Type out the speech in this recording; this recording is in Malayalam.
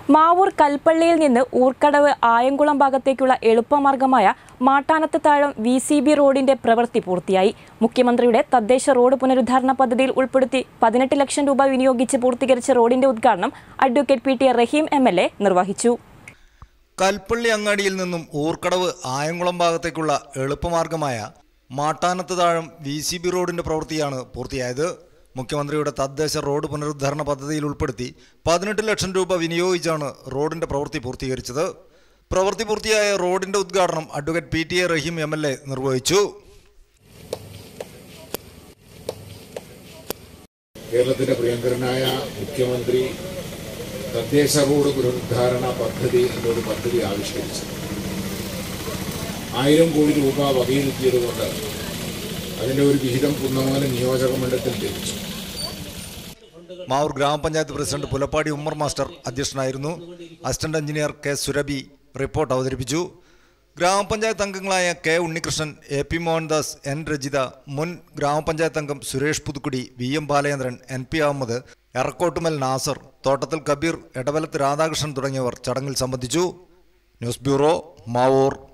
മാവൂർ കൽപ്പള്ളിയിൽ നിന്ന് ഊർക്കടവ് ആയംകുളം ഭാഗത്തേക്കുള്ള എളുപ്പമാർഗമായ Mattanath Thazham V C B റോഡിന്റെ പ്രവൃത്തി പൂർത്തിയായി മുഖ്യമന്ത്രിയുടെ തദ്ദേശ റോഡ് പുനരുദ്ധാരണ പദ്ധതിയിൽ ഉൾപ്പെടുത്തി പതിനെട്ട് ലക്ഷം രൂപ വിനിയോഗിച്ച് പൂർത്തീകരിച്ച റോഡിന്റെ ഉദ്ഘാടനം advocate P T Rahim M L A നിർവഹിച്ചു കൽപ്പള്ളി അങ്ങാടിയിൽ നിന്നും ഊർക്കടവ് ആയംകുളം ഭാഗത്തേക്കുള്ള എളുപ്പമാർഗമായ Mattanath Thazham V C B റോഡിന്റെ പ്രവൃത്തിയാണ് പൂർത്തിയായത് മുഖ്യമന്ത്രിയുടെ തദ്ദേശ റോഡ് പുനരുദ്ധാരണ പദ്ധതിയിൽ ഉൾപ്പെടുത്തി പതിനെട്ട് ലക്ഷം രൂപ വിനിയോഗിച്ചാണ് റോഡിന്റെ പ്രവൃത്തി പൂർത്തീകരിച്ചത് പ്രവൃത്തി പൂർത്തിയായ റോഡിന്റെ ഉദ്ഘാടനം advocate P T A Rahim M L A നിർവഹിച്ചു കേരളത്തിന്റെ പ്രിയങ്കരനായ മുഖ്യമന്ത്രി തദ്ദേശ റോഡ് പുനരുദ്ധാരണ പദ്ധതി എന്നൊരു പദ്ധതി ആവിഷ്കരിച്ചു ആയിരം കോടി രൂപ വകയിരുത്തിയതുകൊണ്ട് അതിന്റെ ഒരു വിഹിതം കുന്നമംഗലം നിയോജക മണ്ഡലത്തിൽ ലഭിച്ചു മാവൂർ ഗ്രാമപഞ്ചായത്ത് പ്രസിഡന്റ് പുലപ്പാടി ഉമ്മർ മാസ്റ്റർ അധ്യക്ഷനായിരുന്നു assistant engineer K Surabhi report അവതരിപ്പിച്ചു ഗ്രാമപഞ്ചായത്ത് അംഗങ്ങളായ K Unnikrishnan A P Mohandas N Rajitha മുൻ ഗ്രാമപഞ്ചായത്ത് അംഗം Suresh Puthukkudi V M Balachandran N P Ahammed Erakkottumal Nasar Thottathil Kabeer എടവലത്ത് Radhakrishnan തുടങ്ങിയവർ ചടങ്ങിൽ സംബന്ധിച്ചു ന്യൂസ് ബ്യൂറോ മാവൂർ